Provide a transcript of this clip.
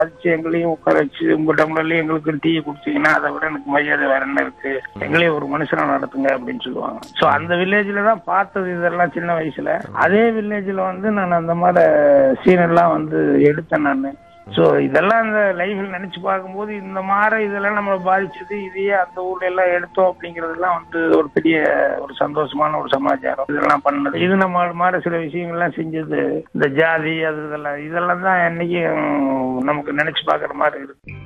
வச்சு எங்களையும் உட்கார வச்சு உங்க டம்ளர்லயும் எங்களுக்கு டீ குடிச்சீங்கன்னா அதை விட எனக்கு மரியாதை வேற என்ன இருக்கு எங்களையும் ஒரு மனுஷனா நடத்துங்க அப்படின்னு சொல்லுவாங்க சோ அந்த வில்லேஜ்ல தான் பார்த்தது இதெல்லாம் சின்ன வயசுல அதே வில்லேஜ்ல வந்து நான் அந்த மாதிரி சீன் எல்லாம் வந்து எடுத்தேன் நான் சோ இதெல்லாம் இந்த லைஃப்ல நினைச்சு பார்க்கும்போது இந்த மாதிரி இதெல்லாம் நம்மளை பாதிச்சது இதையே அந்த ஊர்ல எல்லாம் எடுத்தோம் அப்படிங்கறதெல்லாம் வந்து ஒரு பெரிய ஒரு சந்தோஷமான ஒரு சமாச்சாரம் இதெல்லாம் பண்ணது இது நம்ம மாதிரி சில விஷயங்கள்லாம் செஞ்சது இந்த ஜாதி அது இதெல்லாம் இதெல்லாம் தான் என்னைக்கு நமக்கு நினைச்சு பார்க்குற மாதிரி இருக்கு